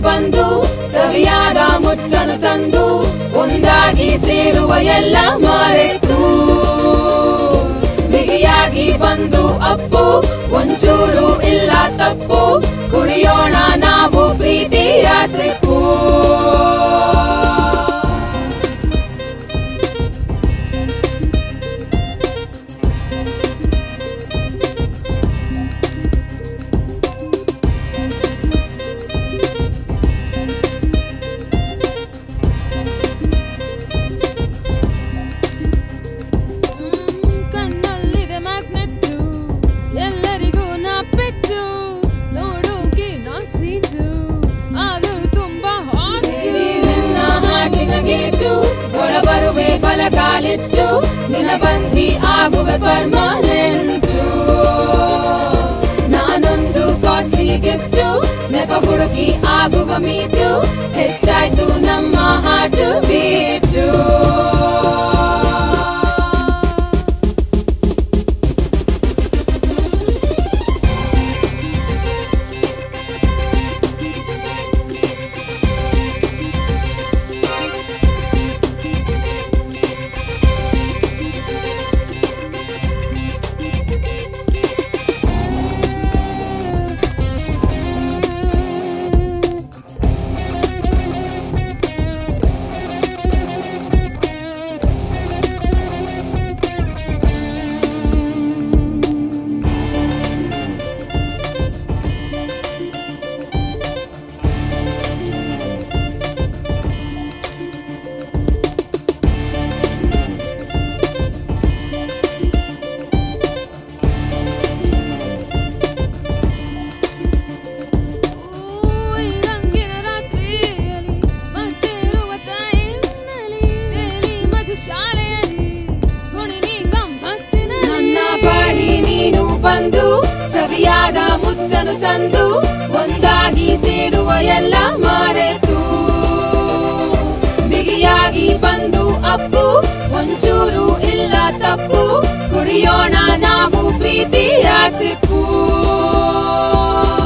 ಬಂದು ಸವಿಯಾದ ಮುತ್ತನು ತಂದು ಒಂದಾಗಿ ಸೇರುವ ಎಲ್ಲ ಮರೆತು ಬಿಗಿಯಾಗಿ ಬಂದು ಅಪ್ಪು ಒಂಚೂರು ಇಲ್ಲ ತಪ್ಪು ಕುಡಿಯೋಣ ನಾವು ಪ್ರೀತಿಯ ಸಿಪ್ಪು ಕಣ್ಣಲ್ಲಿದೆ ಮ್ಯಾಗ್ನೆಟ್ಟು ಎಲ್ಲರಿಗೂ ನಾ ಪೆಟ್ಟು ನೋಡೋಕೆ ನಾ ಸ್ವೀಟು ಆದರೂ ತುಂಬಾ ಹಾಟು ನಿನ್ನ ಹಾಟಿನ ಗೇಟು ಒಳ ಬರುವೆ ಬಲ ಕಾಲಿಟ್ಟು ನಿನ್ನ ಬಂಧಿ ಆಗುವೆ ಪರ್ಮನೆಂಟು ನಾನೊಂದು ಕಾಸ್ಟ್ಲಿ ಗಿಫ್ಟು ನೆಪ ಹುಡುಕಿ ಆಗುವ ಮೀಟು ಹೆಚ್ಚಾಯ್ತು ನಮ್ಮ ಹಾಟು ಬೀಟು ಈ ರಂಗಿನ ರಾತ್ರಿಯಲ್ಲಿ ಮತ್ತಿರುವ ಟೈಮ್ನಲ್ಲಿ ತೇಲಿ ಮಧುಶಾಲೆಯಲ್ಲಿ ಗುಣಿನಿ ಗಮ್ಮತ್ತಿನಲ್ಲಿ ನನ್ನ ಬಾಳಿ ನೀನು ಬಂದು ಸವಿಯಾದ ಮುತ್ತನು ತಂದು ಒಂದಾಗಿ ಸೇರುವ ಎಲ್ಲ ಮರೆತು ಬಿಗಿಯಾಗಿ ಬಂದು ಅಪ್ಪು ಒಂಚೂರು ಇಲ್ಲ ತಪ್ಪು ಕುಡಿಯೋಣ ನಾವು ಪ್ರೀತಿಯ ಸಿಪ್ಪು